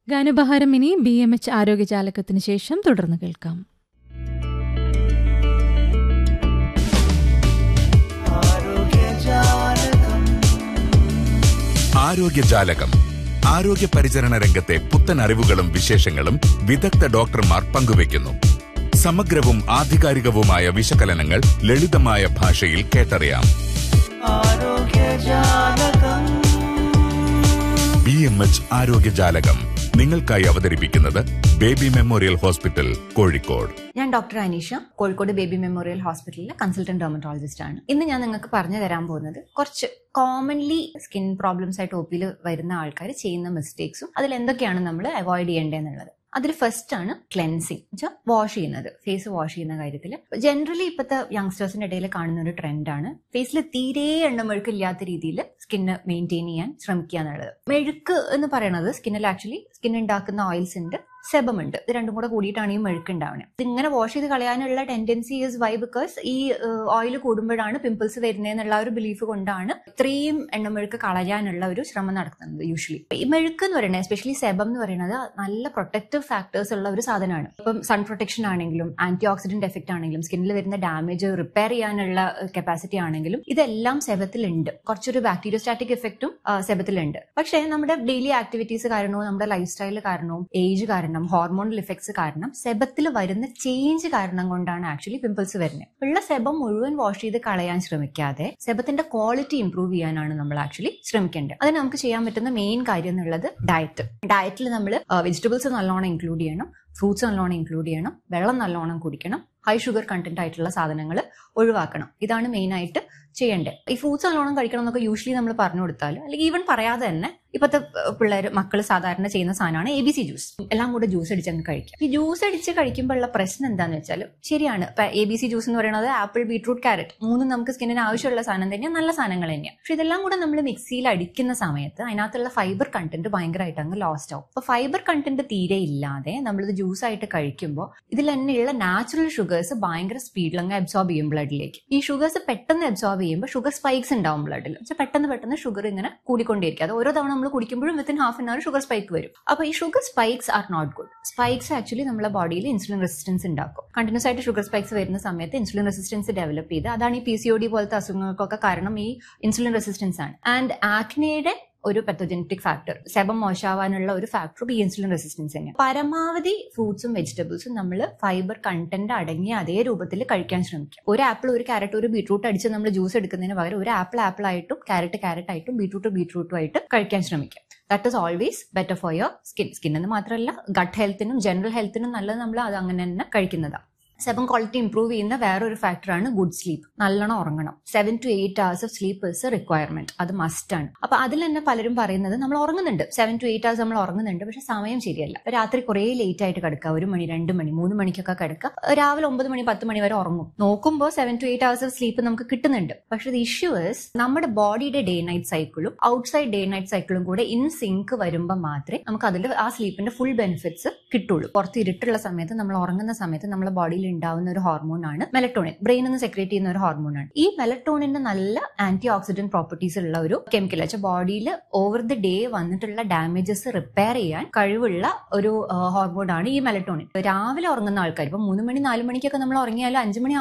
ഗാനബഹാരം ഇനി B M H ആരോഗ്യജാലകത്തിന് ശേഷം തുടർന്ന് കേൾക്കാം ആരോഗ്യജാലകം ആരോഗ്യ പരിചരണ രംഗത്തെ പുത്തൻ അറിവുകളും വിശേഷങ്ങളും വിദഗ്ധ ഡോക്ടർമാർ പങ്കുവയ്ക്കുന്നു സമഗ്രവും ആധികാരികവുമായ വിശകലനങ്ങൾ ലളിതമായ ഭാഷയിൽ കേട്ടറിയാം ബി എം എച്ച് ആരോഗ്യജാലകം നിങ്ങൾക്കായി അവതരിപ്പിക്കുന്നത് ബേബി മെമ്മോറിയൽ ഹോസ്പിറ്റൽ കോഴിക്കോട് ഞാൻ doctor Aneesha Kozhikode Baby Memorial ഹോസ്പിറ്റലിലെ കൺസൾട്ടന്റ് ഡെർമറ്റോളജിസ്റ്റ് ആണ് ഇന്ന് ഞാൻ നിങ്ങൾക്ക് പറഞ്ഞു തരാൻ പോകുന്നത് കുറച്ച് കോമൺലി സ്കിൻ പ്രോബ്ലംസ് ആയിട്ട് ഒ പിയിൽ വരുന്ന ആൾക്കാർ ചെയ്യുന്ന മിസ്റ്റേക്സും അതിൽ എന്തൊക്കെയാണ് നമ്മൾ അവോയ്ഡ് ചെയ്യേണ്ടതെന്നുള്ളത് അതിൽ ഫസ്റ്റ് ആണ് ക്ലെൻസിങ് വെച്ചാൽ വാഷ് ചെയ്യുന്നത് ഫേസ് വാഷ് ചെയ്യുന്ന കാര്യത്തിൽ ജനറലി ഇപ്പോഴത്തെ യങ്സ്റ്റേഴ്സിന്റെ ഇടയിൽ കാണുന്ന ഒരു ട്രെൻഡാണ് ഫേസിൽ തീരെ എണ്ണമെഴുക്ക് ഇല്ലാത്ത രീതിയിൽ സ്കിന്ന് മെയിൻറ്റെയിൻ ചെയ്യാൻ ശ്രമിക്കുക എന്നുള്ളത് മെഴുക്ക് എന്ന് പറയുന്നത് സ്കിന്നിൽ ആക്ച്വലി സ്കിൻ ഉണ്ടാക്കുന്ന ഓയിൽസ് ഉണ്ട് സെബം ഉണ്ട് ഇത് രണ്ടും കൂടെ കൂടിയിട്ടാണ് ഈ മെഴുക്ക് ഉണ്ടാവുന്നത് ഇത് ഇങ്ങനെ വാഷ് ചെയ്ത് കളയാനുള്ള ടെൻഡൻസി ഈസ് വൈ ബിക്കോസ് ഈ ഓയിൽ കൂടുമ്പോഴാണ് പിമ്പിൾസ് വരുന്നതെന്നുള്ള ഒരു ബിലീഫ് കൊണ്ടാണ് ഇത്രയും എണ്ണമെഴുക്ക് കളയാനുള്ള ഒരു ശ്രമം നടത്തുന്നത് യൂഷ്വലി ഈ മെഴുക്ക് എന്ന് പറയുന്നത് എസ്പെഷ്യലി സെബം എന്ന് പറയുന്നത് നല്ല പ്രൊട്ടക്റ്റീവ് ഫാക്ടേഴ്സ് ഉള്ള ഒരു സാധനമാണ് ഇപ്പം സൺ പ്രൊട്ടക്ഷൻ ആണെങ്കിലും ആന്റി ഓക്സിഡന്റ് എഫക്റ്റ് ആണെങ്കിലും സ്കിന്നിൽ വരുന്ന ഡാമേജ് റിപ്പയർ ചെയ്യാനുള്ള കപ്പാസിറ്റി ആണെങ്കിലും ഇതെല്ലാം സെബത്തിലുണ്ട് കുറച്ചൊരു ബാക്ടീരിയോസ്റ്റാറ്റിക് എഫക്റ്റും സെബത്തിലുണ്ട് പക്ഷേ നമ്മുടെ ഡെയിലി ആക്ടിവിറ്റീസ് കാരണവും നമ്മുടെ ലൈഫ് സ്റ്റൈൽ കാരണവും ഏജ് കാരണം ഹോർമോണൽ ഇഫക്ട്സ് കാരണം സെബത്തിൽ വരുന്ന ചേഞ്ച് കാരണം കൊണ്ടാണ് ആക്ച്വലി പിമ്പിൾസ് വരുന്നത് ഉള്ള സെബം മുഴുവൻ വാഷ് ചെയ്ത് കളയാൻ ശ്രമിക്കാതെ സെബത്തിന്റെ ക്വാളിറ്റി ഇംപ്രൂവ് ചെയ്യാനാണ് നമ്മൾ ആക്ച്വലി ശ്രമിക്കേണ്ടത് അതിന് നമുക്ക് ചെയ്യാൻ പറ്റുന്ന മെയിൻ കാര്യം എന്നുള്ളത് ഡയറ്റ് ഡയറ്റിൽ നമ്മൾ വെജിറ്റബിൾസ് നല്ലോണം ഇൻക്ലൂഡ് ചെയ്യണം ഫ്രൂട്ട്സ് നല്ലോണം ഇൻക്ലൂഡ് ചെയ്യണം വെള്ളം നല്ലോണം കുടിക്കണം ഹൈ ഷുഗർ കണ്ടന്റ് ആയിട്ടുള്ള സാധനങ്ങൾ ഒഴിവാക്കണം ഇതാണ് മെയിൻ ആയിട്ട് ചെയ്യേണ്ടത് ഈ ഫ്രൂട്ട്സ് നല്ലോണം കഴിക്കണം എന്നൊക്കെ യൂഷ്വലി നമ്മൾ പറഞ്ഞു കൊടുത്താൽ അല്ലെങ്കിൽ ഈവൻ പറയാതെ തന്നെ ഇപ്പോഴത്തെ പിള്ളേർ മക്കൾ സാധാരണ ചെയ്യുന്ന സാധനമാണ് എ ബി സി ജ്യൂസ് എല്ലാം കൂടെ ജ്യൂസ് അടിച്ചങ്ങ് കഴിക്കാം ഈ ജ്യൂസ് അടിച്ച് കഴിക്കുമ്പോഴുള്ള പ്രശ്നം എന്താണെന്ന് വെച്ചാൽ ശരിയാണ് ഇപ്പൊ എ ബി സി ജ്യൂസ് എന്ന് പറയുന്നത് ആപ്പിൾ ബീട്രൂട്ട് ക്യാരറ്റ് മൂന്നും നമുക്ക് സ്കിന്നിന് ആവശ്യമുള്ള സാധനം തന്നെയാണ് നല്ല സാധനങ്ങൾ തന്നെയാണ് പക്ഷെ ഇതെല്ലാം കൂടെ നമ്മൾ മിക്സിയിൽ അടിക്കുന്ന സമയത്ത് അതിനകത്തുള്ള ഫൈബർ കണ്ടന്റ് ഭയങ്കരമായിട്ട് അങ്ങ് ലോസ്റ്റ് ആവും അപ്പൊ ഫൈബർ കണ്ടന്റ് തീരെ ഇല്ലാതെ നമ്മളിത് ജ്യൂസ് ആയിട്ട് കഴിക്കുമ്പോൾ ഇതിൽ തന്നെയുള്ള നാച്ചുറൽ ഷുഗേഴ്സ് ഭയങ്കര സ്പീഡിൽ അങ്ങ് അബ്സോർബ് ചെയ്യും ബ്ലഡിലേക്ക് ഈ ഷുഗേഴ്സ് പെട്ടെന്ന് അബ്സോർബ് ചെയ്യുമ്പോൾ ഷുഗർ സ്പൈക്സ് ഉണ്ടാവും ബ്ലഡിൽ പക്ഷെ പെട്ടെന്ന് പെട്ടെന്ന് ഷുഗർ ഇങ്ങനെ കൂടിക്കൊണ്ടേയിരിക്കും അത് ഓരോ തവണ നമ്മൾ കുടിക്കുമ്പോഴും within half an hour sugar spike വരും അപ്പൊ ഈ sugar spikes are not good spikes actually നമ്മുടെ ബോഡിയിൽ ഇൻസുലിൻ റെസിസ്റ്റൻസ് ഉണ്ടാക്കും കണ്ടിന്യൂസ് ആയിട്ട് ഷുഗർ സ്പൈക്സ് വരുന്ന സമയത്ത് ഇൻസുലിൻ റെസിസ്റ്റൻസ് ഡെവലപ്പ് ചെയ്ത് അതാണ് ഈ പി സി ഒ ഡി പോലത്തെ അസുഖങ്ങൾക്കൊക്കെ കാരണം ഈ ഇൻസുലിൻ റെസിസ്റ്റൻസ് ആണ് ആൻഡ് ആക്നയുടെ ഒരു പെത്തോജനറ്റിക് ഫാക്ടർ സെബം മോശാവാനുള്ള ഒരു ഫാക്ടർ ഈ ഇൻസുലിൻ റെസിസ്റ്റൻസ് തന്നെയാണ് പരമാവധി ഫ്രൂട്ട്സും വെജിറ്റബിൾസും നമ്മൾ ഫൈബർ കണ്ടന്റ് അടങ്ങിയ അതേ രൂപത്തിൽ കഴിക്കാൻ ശ്രമിക്കുക ഒരു ആപ്പിൾ ഒരു ക്യാരറ്റ് ഒരു ബീട്രൂട്ട് അടിച്ച് നമ്മൾ ജ്യൂസ് എടുക്കുന്നതിന് പകരം ഒരു ആപ്പിൾ ആപ്പിൾ ആയിട്ടും ക്യാരറ്റ് ക്യാരറ്റ് ആയിട്ടും ബീട്രൂട്ട് ബീട്രൂട്ടും ആയിട്ട് കഴിക്കാൻ ശ്രമിക്കുക that is always better for your skin skin എന്ന് മാത്രമല്ല ഗട്ട് ഹെൽത്തിനും ജനറൽ ഹെൽത്തിനും നല്ലത് നമ്മൾ അത് അങ്ങനെ തന്നെ കഴിക്കുന്നതാണ് സെവൻ ക്വാളിറ്റി ഇംപ്രൂവ് ചെയ്യുന്ന വേറൊരു ഫാക്ടറാണ് ഗുഡ് സ്ലീപ്പ് നല്ലോണം ഉറങ്ങണം seven to eight hours of sleep is a requirement അത് മസ്റ്റ് ആണ് അപ്പൊ അതിൽ തന്നെ പലരും പറയുന്നത് നമ്മൾ ഉറങ്ങുന്നുണ്ട് സെവൻ ടു എയ്റ്റ് അവേഴ്സ് നമ്മൾ ഉറങ്ങുന്നുണ്ട് പക്ഷെ സമയം ശരിയല്ല രാത്രി കുറേ ലേറ്റ് ആയിട്ട് കിടക്കുക ഒരു മണി രണ്ട് മണി മൂന്ന് മണിക്കൊക്കെ കിടക്കുക രാവിലെ ഒമ്പത് മണി പത്ത് മണി വരെ ഉറങ്ങും നോക്കുമ്പോൾ seven to eight hours of sleep നമുക്ക് കിട്ടുന്നുണ്ട് പക്ഷെ ഇത് ഇഷ്യൂ ഇസ് നമ്മുടെ ബോഡിയുടെ ഡേ നൈറ്റ് സൈക്കിളും ഔട്ട്സൈഡ് ഡേ നൈറ്റ് സൈക്കിളും കൂടെ ഇൻ സിങ്ക് വരുമ്പോൾ മാത്രമേ നമുക്ക് അതിന്റെ ആ സ്ലീപ്പിന്റെ ഫുൾ ബെനിഫിറ്റ്സ് കിട്ടുള്ളൂ പുറത്ത് ഇരുട്ടുള്ള സമയത്ത് നമ്മൾ ഉറങ്ങുന്ന സമയത്ത് നമ്മുടെ ബോഡിയിൽ ഉണ്ടാവുന്ന ഒരു ഹോർമോൺ ആണ് മെലറ്റോണിൻ ബ്രെയിനിൽ നിന്ന് സെക്രേറ്റ് ചെയ്യുന്ന ഒരു ഹോർമോൺ ആണ് ഈ മെലറ്റോണിന് നല്ല ആന്റി ഓക്സിഡന്റ് പ്രോപ്പർട്ടീസ് ഉള്ള ഒരു കെമിക്കൽ വെച്ചാൽ ബോഡിയിൽ ഓവർ ദി ഡേ വന്നിട്ടുള്ള ഡാമേജസ് റിപ്പയർ ചെയ്യാൻ കഴിവുള്ള ഒരു ഹോർമോൺ ആണ് ഈ മെലറ്റോണിൻ രാവിലെ ഉറങ്ങുന്ന ആൾക്കാർ ഇപ്പൊ മൂന്ന് മണി നാല് മണിക്കൊക്കെ നമ്മൾ ഉറങ്ങിയാലും അഞ്ചു മണി